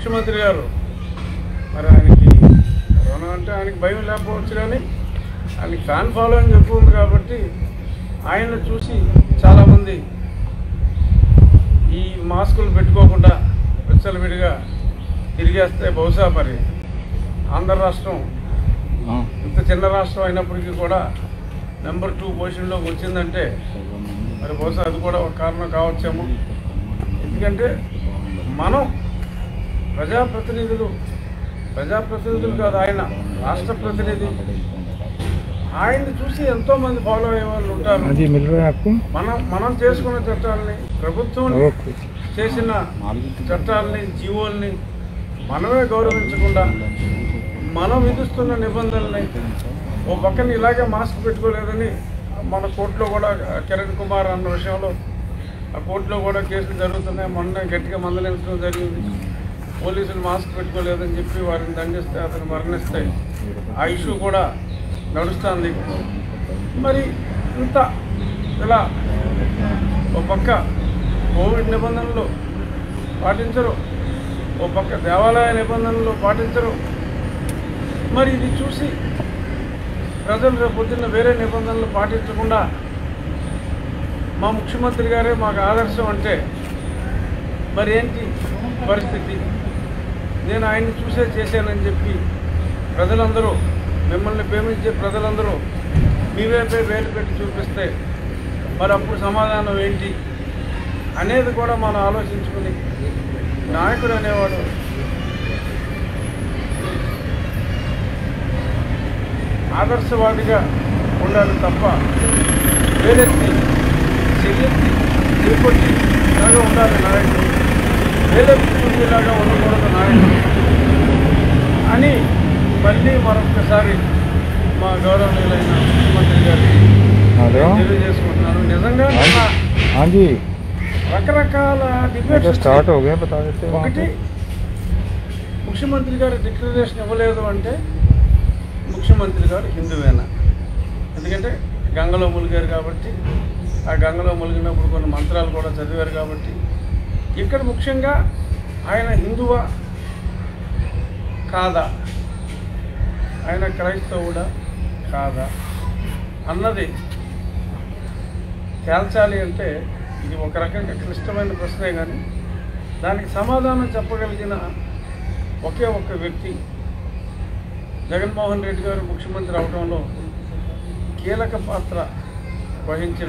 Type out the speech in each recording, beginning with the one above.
ముఖ్యమంత్రి గారు మరి ఆయనకి కరోనా అంటే ఆయనకి భయం లేకపోవచ్చు కానీ ఆయనకి ఫ్యాన్ ఫాలోయింగ్ ఎక్కువ ఉంది కాబట్టి ఆయన చూసి చాలామంది ఈ మాస్కులు పెట్టుకోకుండా విచ్చలవిడిగా తిరిగేస్తే బహుశా మరి ఆంధ్ర రాష్ట్రం ఇంత చిన్న రాష్ట్రం అయినప్పటికీ కూడా నెంబర్ టూ పొజిషన్లోకి వచ్చిందంటే మరి బహుశా అది కూడా ఒక కారణం కావచ్చేమో ఎందుకంటే మనం ప్రజాప్రతినిధులు ప్రజాప్రతినిధులు కాదు ఆయన రాష్ట్ర ప్రతినిధి ఆయన్ని చూసి ఎంతో మంది ఫాలో అయ్యే వాళ్ళు ఉంటారు जी मिल रहा है आपको మనం మనం చేసుకున్న చట్టాలని ప్రభుత్వం ओके చేసిన చట్టాలని జీవోల్ని మనమే గౌరవించకుండా మనం విధిస్తున్న నిబంధనల్ని ఓ పక్కన ఇలాగే మాస్క్ పెట్టుకోలేదని మన కోర్టులో కూడా కిరణ్ కుమార్ అన్న విషయంలో ఆ కోర్టులో కూడా కేసులు జరుగుతున్నాయి మొన్న గట్టిగా మందలించడం జరిగింది పోలీసులు మాస్క్ పెట్టుకోలేదని చెప్పి వారిని దండిస్తే అతను మరణిస్తే ఆ ఇష్యూ కూడా నడుస్తుంది మరి ఇంత ఇలా ఓ పక్క కోవిడ్ నిబంధనలు పాటించరు ఓ పక్క దేవాలయ నిబంధనలు పాటించరు మరి ఇది చూసి ప్రజలు రేపు పొద్దున్న వేరే నిబంధనలు పాటించకుండా మా ముఖ్యమంత్రి గారే మాకు ఆదర్శం అంటే మరి ఏంటి పరిస్థితి నేను ఆయన్ని చూసే చేశానని చెప్పి ప్రజలందరూ మిమ్మల్ని ప్రేమించే ప్రజలందరూ మీ వైపే వేలు పెట్టి చూపిస్తే మరి అప్పుడు సమాధానం ఏంటి అనేది కూడా మనం ఆలోచించుకుని నాయకుడు అనేవాడు ఆదర్శవాదిగా ఉండాలి తప్ప వేలెత్తి చెయ్యెత్తి చేపట్టి లాగా ఉండాలి నాయకుడు వేలెత్తి చూసేలాగా ఉండకూడదు నాయకుడు అని మళ్ళీ మరొకసారి మా గౌరవనీయులైన ముఖ్యమంత్రి గారి हेलो తెలియజేసుకుంటున్నాను నిజంగా हाँ हाँ जी రకరకాల मैं तो డిబేట్స్ स्टार्ट हो गया बता देते वहाँ ఒకటి पे ముఖ్యమంత్రి గారు డిక్లరేషన్ ఇవ్వలేదు అంటే ముఖ్యమంత్రి గారు హిందువేనా ఎందుకంటే గంగలో ములిగారు కాబట్టి ఆ గంగలో ములిగినప్పుడు కొన్ని మంత్రాలు కూడా చదివారు కాబట్టి ఇక్కడ ముఖ్యంగా ఆయన హిందువా కాదా ఆయన క్రైస్తవుడా కాదా అన్నది తేల్చాలి అంటే ఇది ఒక రకంగా క్లిష్టమైన ప్రశ్నే కానీ దానికి సమాధానం చెప్పగలిగిన ఒకే ఒక్క వ్యక్తి జగన్మోహన్ రెడ్డి గారు ముఖ్యమంత్రి అవడంలో కీలక పాత్ర వహించిన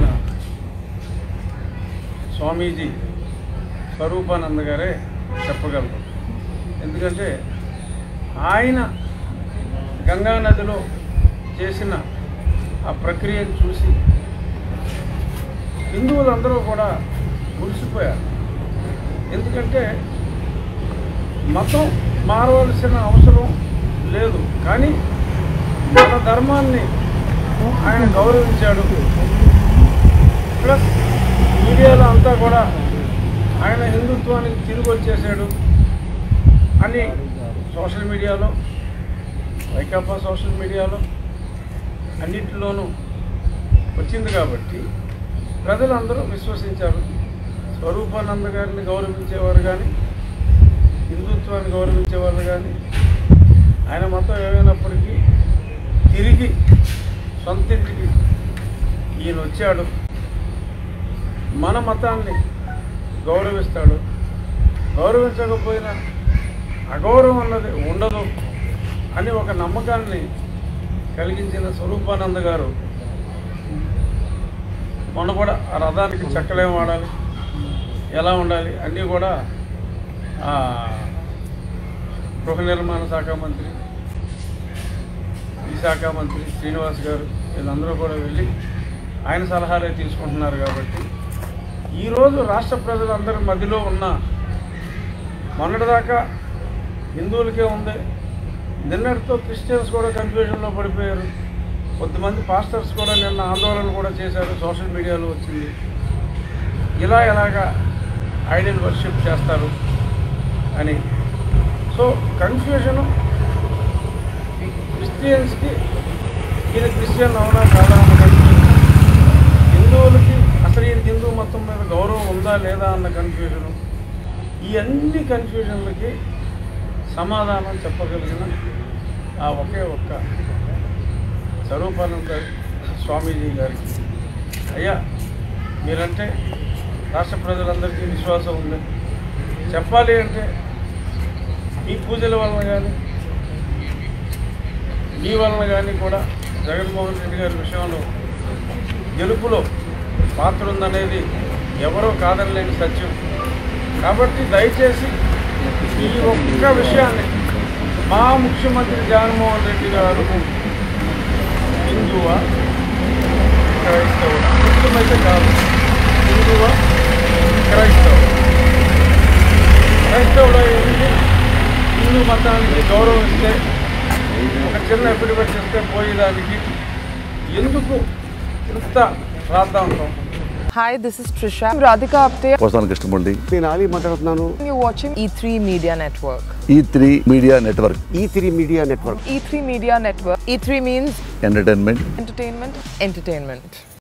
స్వామీజీ స్వరూపానంద గారే చెప్పగలరు ఎందుకంటే ఆయన గంగా నదిలో చేసిన ఆ ప్రక్రియను చూసి హిందువులందరూ కూడా మురిసిపోయారు ఎందుకంటే మతం మారవలసిన అవసరం లేదు కానీ మన ధర్మాన్ని ఆయన గౌరవించాడు ప్లస్ మీడియాలో అంతా కూడా ఆయన హిందుత్వానికి తిరిగి వచ్చేసాడు అని సోషల్ మీడియాలో వైకాపా సోషల్ మీడియాలో అన్నింటిలోనూ వచ్చింది కాబట్టి ప్రజలందరూ విశ్వసించారు స్వరూపానంద గారిని గౌరవించేవారు కానీ హిందుత్వాన్ని గౌరవించేవాళ్ళు కానీ ఆయన మతం ఏమైనప్పటికీ తిరిగి సొంతింటికి ఈయన వచ్చాడు మన మతాన్ని గౌరవిస్తాడు గౌరవించకపోయినా అగౌరవం అన్నది ఉండదు అని ఒక నమ్మకాన్ని కలిగించిన స్వరూపానంద గారు మొన్న కూడా ఆ రథానికి చెక్కలేం వాడాలి ఎలా ఉండాలి అన్నీ కూడా ఆ, గృహ నిర్మాణ శాఖ మంత్రి ఈ శాఖ మంత్రి శ్రీనివాస్ గారు వీళ్ళందరూ కూడా వెళ్ళి ఆయన సలహాలే తీసుకుంటున్నారు కాబట్టి ఈరోజు రాష్ట్ర ప్రజలందరి మధ్యలో ఉన్న మొన్నటిదాకా హిందువులకే ఉంది నిన్నటితో క్రిస్టియన్స్ కూడా కన్ఫ్యూజన్లో పడిపోయారు కొంతమంది పాస్టర్స్ కూడా నిన్న ఆందోళన కూడా చేశారు సోషల్ మీడియాలో వచ్చింది ఇలా ఎలాగా ఐడల్ వర్షిప్ చేస్తారు అని సో కన్ఫ్యూజను క్రిస్టియన్స్కి ఈయన క్రిస్టియన్ అవునా కాదా అన్న కన్ఫ్యూజన్ హిందువులకి అసలు ఈయన హిందూ మతం మీద గౌరవం ఉందా లేదా అన్న కన్ఫ్యూజను ఈ అన్ని కన్ఫ్యూజన్లకి సమాధానం చెప్పగలిగిన ఆ ఒకే ఒక్క స్వరూపానంద స్వామీజీ గారికి అయ్యా మీరంటే రాష్ట్ర ప్రజలందరికీ విశ్వాసం ఉంది చెప్పాలి అంటే మీ పూజల వలన కానీ మీ వలన కానీ కూడా జగన్మోహన్ రెడ్డి గారి విషయంలో గెలుపులో పాత్ర ఉందనేది ఎవరో కాదనలేని సత్యం కాబట్టి దయచేసి ఈ ఒక్క విషయాన్ని మా ముఖ్యమంత్రి జగన్మోహన్ రెడ్డి గారు హిందువా క్రైస్తవుడా ముఖ్యమైతే కాదు హిందువా క్రైస్తవుడు క్రైస్తవుడు ఏంటి హిందూ మతానికి గౌరవిస్తే ఒక చిన్న ఎఫిడవిట్ ఇస్తే పోయేదానికి ఎందుకు ఇంత రాద్దాంతం Hi, this is Trisha. I'm Radhika Apte. పోసాన Krishnamurthy నేను ఆలీ మాట్లాడుతున్నాను You're watching E3 Media Network. E three media network E three media network E3 Media Network. E3 means entertainment entertainment, entertainment.